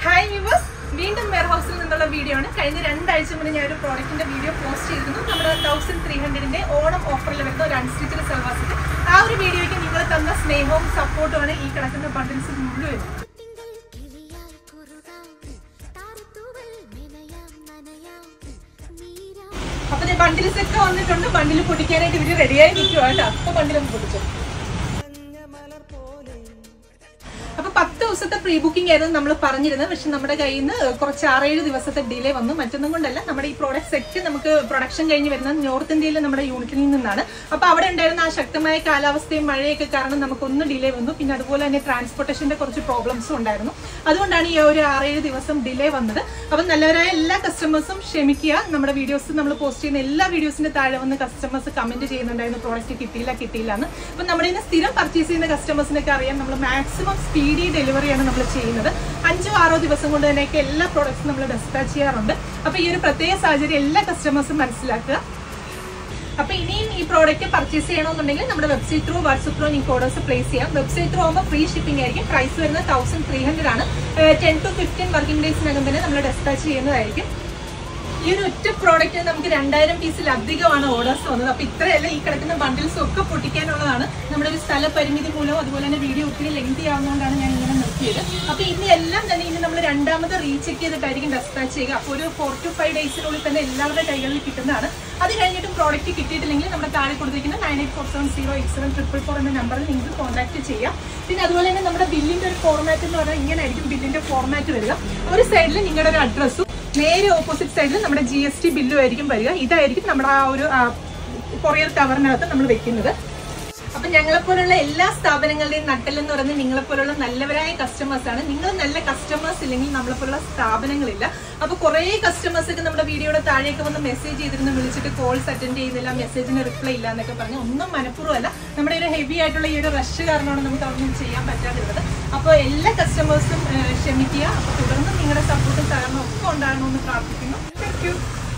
hi viewers വീണ്ടും wear ഹൗസിൽ നിന്നുള്ള വീഡിയോ ആണ് കഴിഞ്ഞ രണ്ടാഴ്ച മുന്നേ ഞാൻ ഒരു പ്രോഡക്റ്റിന്റെ വീഡിയോ പോസ്റ്റ് ചെയ്തിരുന്നു നമ്മുടെ തൗസൻഡ് ത്രീ ഹൺഡ്രഡിന്റെ ഓണം ഓഫറിൽ വരുന്ന ഒരു അൺസ്റ്റിച്ചഡ് സെൽവാസിന്റെ ആ ഒരു വീഡിയോയ്ക്ക് നിങ്ങൾ തന്ന സ്നേഹവും സപ്പോർട്ടുമാണ് ഈ കിടക്കുന്ന ബണ്ടിൽസ് മുഴുവൻ തിങ്കൾ കിളിയായി കുറുകാം താരത്തൂവൽ മെനയാം നനയാം നീരാം അപ്പൊ ഞാൻ ബണ്ടിൽസ് ഒക്കെ വന്നിട്ടുണ്ട് ബണ്ടിൽ പൊട്ടിക്കാനായിട്ട് ഇവര് റെഡിയായി നിൽക്കുക കേട്ടോ അപ്പൊ ബണ്ടിലൊന്ന് പൊട്ടിച്ചു അപ്പൊ പത്ത് ദിവസത്തെ പ്രീ ബുക്കിംഗ് ആയിരുന്നു നമ്മൾ പറഞ്ഞിരുന്നത് പക്ഷെ നമ്മുടെ കയ്യിൽ നിന്ന് കുറച്ച് ആറേഴ് ദിവസത്തെ ഡിലേ വന്നു മറ്റൊന്നും കൊണ്ടല്ല നമ്മുടെ ഈ പ്രോഡക്റ്റ് സെറ്റ് നമുക്ക് പ്രൊഡക്ഷൻ കഴിഞ്ഞ് വരുന്നത് നോർത്ത് ഇന്ത്യയിലെ നമ്മുടെ യൂണിറ്റിൽ നിന്നാണ് അപ്പൊ അവിടെ ഉണ്ടായിരുന്ന ആ ശക്തമായ കാലാവസ്ഥയും മഴയൊക്കെ കാരണം നമുക്കൊന്ന് ഡിലേ വന്നു പിന്നെ അതുപോലെ തന്നെ ട്രാൻസ്പോർട്ടേഷന്റെ കുറച്ച് പ്രോബ്ലംസും ഉണ്ടായിരുന്നു അതുകൊണ്ടാണ് ഈ ഒരു ആറേഴ് ദിവസം ഡിലേ വന്നത് അപ്പൊ നല്ലവരായ എല്ലാ കസ്റ്റമേഴ്സും ക്ഷമിക്കുക നമ്മുടെ വീഡിയോസ് നമ്മൾ പോസ്റ്റ് ചെയ്യുന്ന എല്ലാ വീഡിയോസിന്റെ താഴെ വന്ന് കസ്റ്റമേഴ്സ് കമന്റ് ചെയ്യുന്നുണ്ടായിരുന്നു പ്രോഡക്റ്റ് കിട്ടിയില്ല കിട്ടിയില്ല എന്ന് അപ്പൊ നമ്മുടെ ഇന്ന് സ്ഥിരം പർച്ചേസ് ചെയ്യുന്ന കസ്റ്റമേഴ്സിനൊക്കെ അറിയാം നമ്മൾ മാക്സിമം സ്പീഡി ഡെലിവറിയാണ് നമ്മൾ ചെയ്യുന്നത് അഞ്ചോ ആറോ ദിവസം കൊണ്ട് തന്നെയൊക്കെ എല്ലാ പ്രോഡക്ട്സും നമ്മൾ ഡെസ്പാച്ച് ചെയ്യാറുണ്ട് അപ്പൊ ഈ ഒരു പ്രത്യേക സാഹചര്യം എല്ലാ കസ്റ്റമേഴ്സും മനസ്സിലാക്കുക അപ്പൊ ഇനിയും ഈ പ്രോഡക്റ്റ് പർച്ചേസ് ചെയ്യണമെന്നുണ്ടെങ്കിൽ നമ്മുടെ വെബ്സൈറ്റ് ത്രൂ വാട്സ്ആപ്പ് ത്രൂ നിങ്ങൾക്ക് ഓർഡേഴ്സ് പ്ലേസ് ചെയ്യാം വെബ്സൈറ്റ് ത്രൂ ആകുമ്പോൾ ഫ്രീ ഷിപ്പിംഗ് ആയിരിക്കും പ്രൈസ് വരുന്നത് തൗസൻഡ് ത്രീ ഹൺഡ്രഡ് ആണ് ടെൻ ടു ഫിഫ്റ്റീൻ വർക്കിംഗ് ഡേയ്സിനകം തന്നെ നമ്മൾ ഡെസ്പാച്ച് ചെയ്യുന്നതായിരിക്കും ഈ ഒരു ഒറ്റ പ്രോഡക്റ്റ് നമുക്ക് രണ്ടായിരം പീസിൽ അധികമാണ് ഓർഡേഴ്സ് വന്നത് അപ്പൊ ഇത്രയല്ല ഈ കിടക്കുന്ന ബണ്ടിൽസ് ഒക്കെ പൊട്ടിക്കാനുള്ളതാണ് നമ്മുടെ ഒരു സ്ഥല പരിമിതി മൂലം അതുപോലെ തന്നെ വീഡിയോ ഒത്തിരി ലെങ്തി ആവുന്നതുകൊണ്ടാണ് ഞാൻ ഇങ്ങനെ നിർത്തിയത് അപ്പൊ ഇനി എല്ലാം തന്നെ ഇനി നമ്മൾ രണ്ടാമത് റീചെക്ക് ചെയ്തിട്ടായിരിക്കും ഡെസ്പാച്ച് ചെയ്യുക അപ്പോൾ ഒരു ഫോർ ടു ഫൈവ് ഡേയ്സിനുള്ളിൽ തന്നെ എല്ലാവരുടെ കൈകളിൽ കിട്ടുന്നതാണ് അത് കഴിഞ്ഞിട്ടും പ്രോഡക്റ്റ് കിട്ടിയിട്ടില്ലെങ്കിൽ നമ്മുടെ താഴെ കൊടുത്തിരിക്കുന്ന nine eight four seven zero eight seven triple four എന്ന നമ്പറിൽ നിങ്ങൾക്ക് കോൺടാക്ട് ചെയ്യാം പിന്നെ അതുപോലെ തന്നെ നമ്മുടെ ബില്ലിന്റെ ഒരു ഫോർമാറ്റ് എന്ന് പറഞ്ഞാൽ ഇങ്ങനെ ആയിരിക്കും ബില്ലിന്റെ ഫോർമാറ്റ് വരിക ഒരു സൈഡിൽ നിങ്ങളുടെ ഒരു അഡ്രസ്സും നേരെ ഓപ്പോസിറ്റ് സൈഡിൽ നമ്മുടെ ജി എസ് ടി ബില്ലും ആയിരിക്കും വരിക ഇതായിരിക്കും നമ്മുടെ ആ ഒരു കൊറിയർ കവറിനകത്ത് നമ്മൾ വെക്കുന്നത് അപ്പൊ ഞങ്ങളെപ്പോലുള്ള എല്ലാ സ്ഥാപനങ്ങളുടെയും നട്ടലെന്ന് പറയുന്നത് നിങ്ങളെപ്പോലുള്ള നല്ലവരായ കസ്റ്റമേഴ്സ് ആണ് നിങ്ങൾ നല്ല കസ്റ്റമേഴ്സ് ഇല്ലെങ്കിൽ നമ്മളെപ്പോലുള്ള സ്ഥാപനങ്ങളില്ല അപ്പൊ കുറെ കസ്റ്റമേഴ്സ് ഒക്കെ നമ്മുടെ വീഡിയോയുടെ താഴേക്ക് വന്ന് മെസ്സേജ് ചെയ്തിരുന്നു വിളിച്ചിട്ട് കോൾസ് അറ്റൻഡ് ചെയ്യുന്നില്ല മെസ്സേജിന് റിപ്ലൈ ഇല്ല എന്നൊക്കെ പറഞ്ഞു ഒന്നും മനഃപൂർവ്വമല്ല നമ്മുടെ ഒരു ഹെവി ആയിട്ടുള്ള ഈ ഒരു റഷ് കാരണമാണ് നമുക്ക് അതൊന്നും ചെയ്യാൻ പറ്റാതിരുന്നത് അപ്പോൾ എല്ലാ കസ്റ്റമേഴ്സും ക്ഷമിക്കുക അപ്പൊ തുടർന്ന് നിങ്ങളുടെ സപ്പോർട്ടും സഹകരണം ഒക്കെ ഉണ്ടാകണമെന്ന് പ്രാർത്ഥിക്കുന്നു താങ്ക് യു